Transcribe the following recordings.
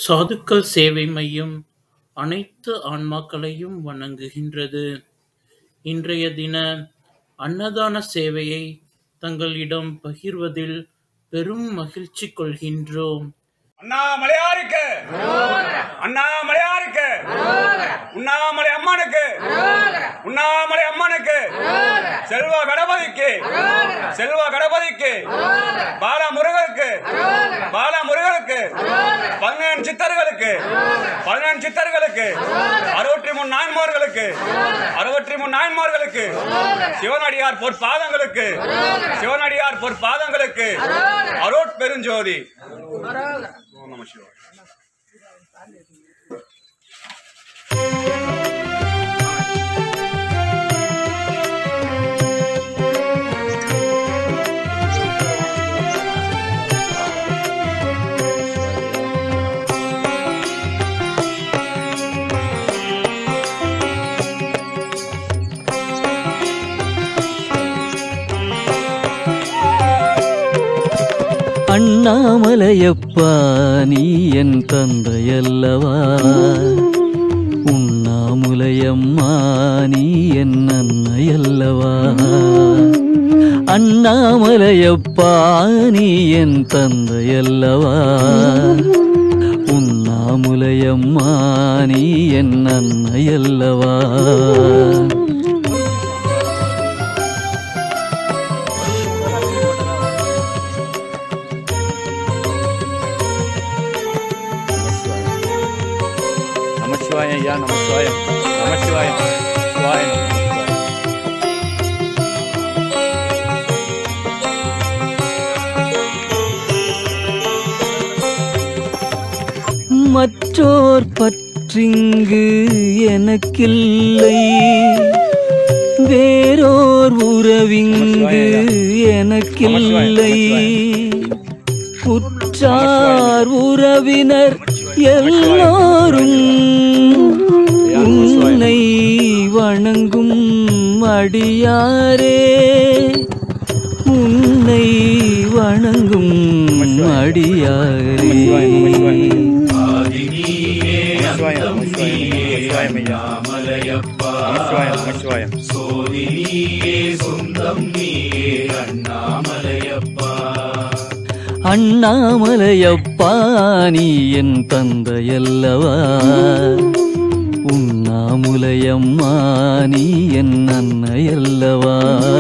சாதுக்கள் சேவை மையம் அனைத்து ஆன்மாக்களையும் வணங்குகின்றது. இன்றைய தின அன்னதான சேவையை தங்களிடம் பகிர்வதில் பெரும் மகிழ்ச்சி கொள்கின்றோம். அண்ணாமலையாருக்கு அண்ணாமலையாருக்கு உண்ணாமலை அம்மனுக்கு உண்ணாமலை அம்மனுக்கு செல்வ கணபதிக்கு செல்வ கணபதிக்கு பாலமுருகருக்கு பாலமுருகருக்கு பதினேழு சித்தர்களுக்கு பதினேழு சித்தர்களுக்கு அறுபத்தி மூணு நாயன்மார்களுக்கு அறுபத்தி மூணு நாயன்மார்களுக்கு சிவனடியார் பொற்பாதங்களுக்கு சிவனடியார் பொற்பாதங்களுக்கு அருட் பெருஞ்சோதி ஓம் நம சிவாய அண்ணாமலையப்பா நீ என் தந்தையல்லவா உண்ணாமுலையம்மா நீ என் அன்னையல்லவா அண்ணாமலையப்பா நீ என் தந்தையல்லவா உண்ணாமுலையம்மா நீ என் அன்னையல்லவா நமச்சிவாய ஐயா நமச்சிவாயம் நமச்சிவாயம் சிவாய மற்றோர் பற்றிங்கு எனக்கில்லை வேறோர் உறவிங்கு எனக்கில்லை உற்றார் உறவினர் எல்லோரும் உன்னை வணங்கும் அடியாரே உன்னை வணங்கும் அடியாரே நமச்சிவாயம் நமச்சிவாயம் ஐயா நமச்சிவாயம் நமச்சிவாயம் அண்ணாமலையப்பா நீ என் தந்தையல்லவா உண்ணாமுலையம்மா நீ என் அன்னையல்லவா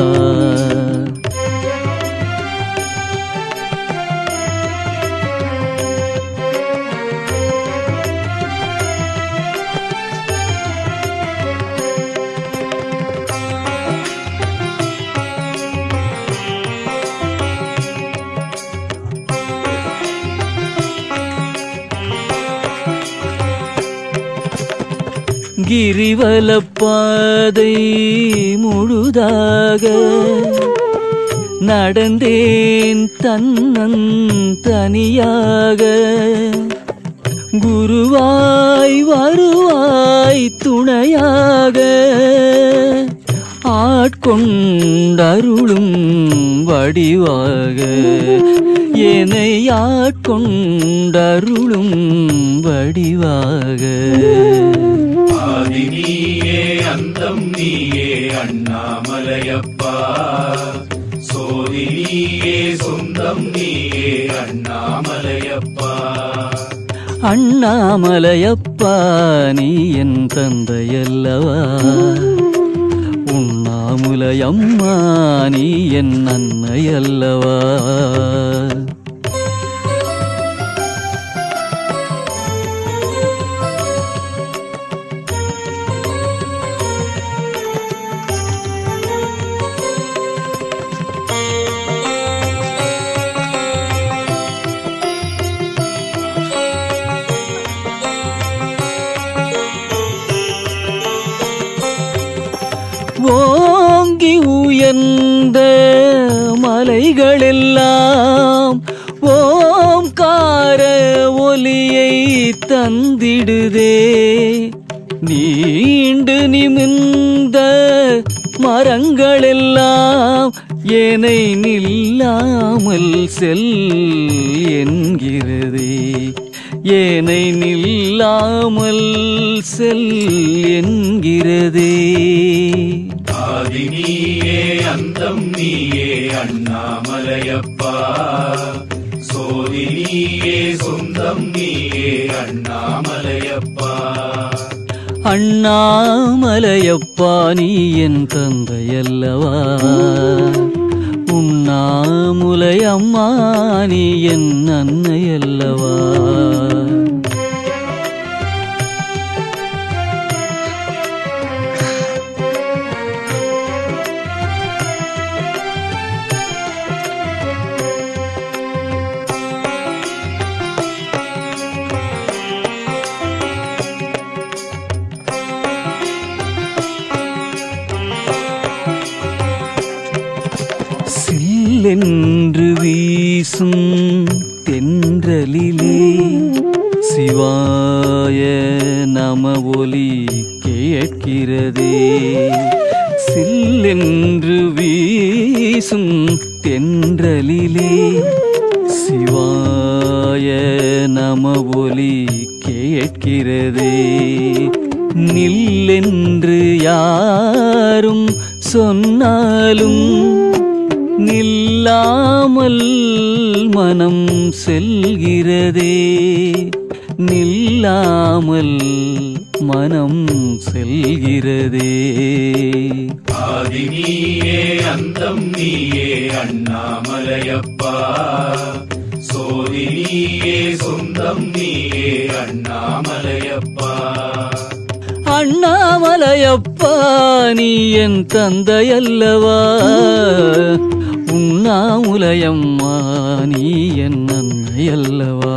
கிரிவலப்பாதை முழுதாக நடந்தேன் தன்னன் தனியாக குருவாய் வருவாய் துணையாக ஆட்கொண்டருளும் வடிவாக என்னை ஆட்கொண்டருளும் வடிவாக ஆதி நீயே அந்தம் நீயே அண்ணாமலையப்பா சோதி நீயே சொந்தம் நீயே அண்ணாமலையப்பா அண்ணாமலையப்பா நீ என் தந்தையல்லவா உண்ணாமுலையம்மா நீ என் அன்னையல்லவா ஓங்கி உயர்ந்த மலைகளெல்லாம் ஓம்கார ஒலியை தந்திடுதே நீண்டு நிமிர்ந்த மரங்களெல்லாம் ஏனை நில்லாமல் செல் என்கிறதே ஏனை நில்லாமல் செல் என்கிறதே ஆதி நீயே அந்தம் நீயே அண்ணாமலையப்பா சோதி நீயே சொந்தம் நீயே அண்ணாமலையப்பா அண்ணாமலையப்பா நீ என் தந்தையல்லவா உண்ணாமுலை அம்மா நீ என் அன்னையல்லவா சில்லென்று வீசும் தென்றலிலே சிவாய நம ஒலி கேட்கிறதே சில்லென்று வீசும் தென்றலிலே சிவாய நம ஒலி கேட்கிறதே நில்லென்று யாரும் சொன்னாலும் நில்லாமல் மனம் செல்கிறதே நில்லாமல் மனம் செல்கிறதே ஆதி நீயே அந்தம் நீயே அண்ணாமலையப்பா சோதி நீயே சொந்தம் நீயே அண்ணாமலையப்பா அண்ணாமலையப்பா நீ என் தந்தையல்லவா உண்ணாமுலையம்மா நீ என் அன்னையல்லவா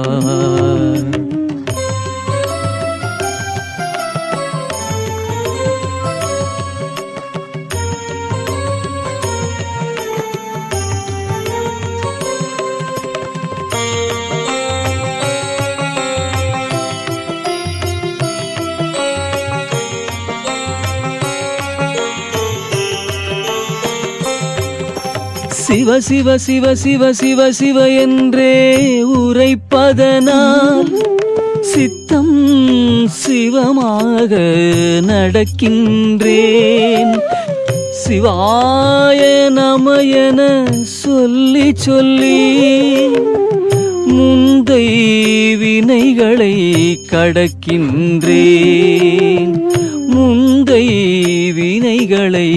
சிவ சிவ சிவ சிவ சிவ சிவ என்றே உரைப்பதனால் சித்தம் சிவமாக நடக்கின்றேன் சிவாய நமயன சொல்லி சொல்லி முந்தை வினைகளை கடக்கின்றேன் முந்தை வினைகளை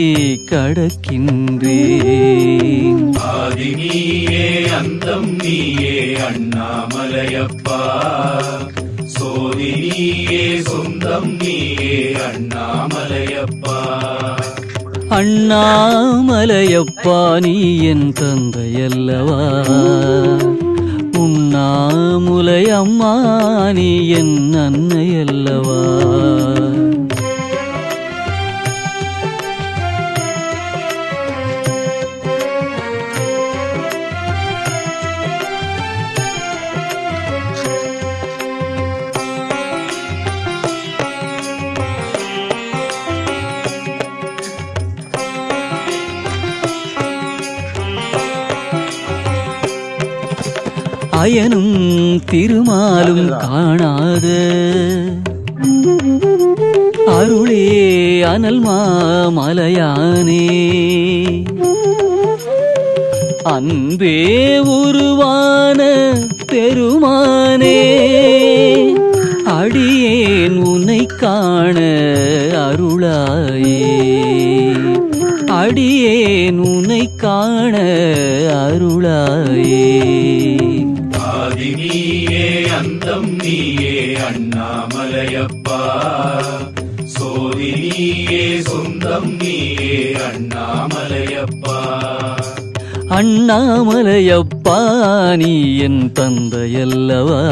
கடக்கின்றேன் ஆதி நீயே அந்தம் நீயே அண்ணாமலையப்பா சோதி நீயே சொந்தம் நீயே அண்ணாமலையப்பா அண்ணாமலையப்பா நீ என் தந்தையல்லவா உண்ணாமுலை அம்மா நீ என் அன்னையல்லவா அயனும் திருமாலும் காணாத அருளே அனல் மாமலையானே அன்பே உருவான பெருமானே அடியேன் உன்னை காண அருளாயே அடியேன் உன்னை காண அருளாயே ஆதி நீயே அந்தம் நீயே அண்ணாமலையப்பா சோதி நீயே சொந்தம் நீயே அண்ணாமலையப்பா அண்ணாமலையப்பா நீ என் தந்தையல்லவா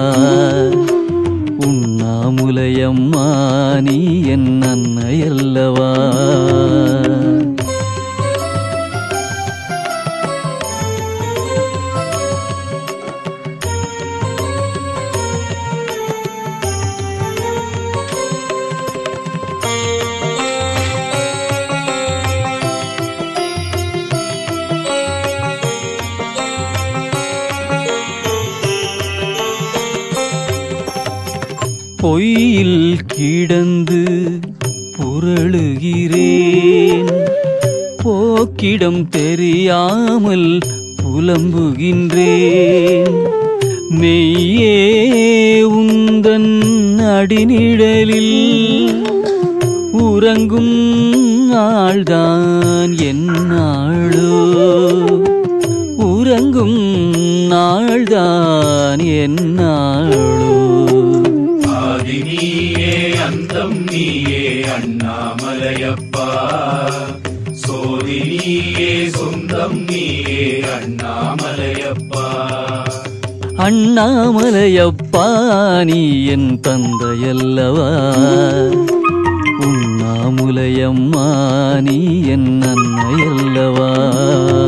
உண்ணாமுலையம்மா நீ என் அன்னையல்லவா பொய்யில் கிடந்து புரளுகிறேன் போக்கிடம் தெரியாமல் புலம்புகின்றேன் மெய்யே உந்தன் அடிநிழலில் உறங்கும் நாள்தான் என்னாளோ உறங்கும் நாள்தான் என்னாளோ ஆதி நீயே அந்தம் நீயே அண்ணாமலையப்பா சோதி நீயே சொந்தம் நீயே அண்ணாமலையப்பா அண்ணாமலையப்பா நீ என் தந்தையல்லவா உண்ணாமுலையம்மா நீ என் அன்னையல்லவா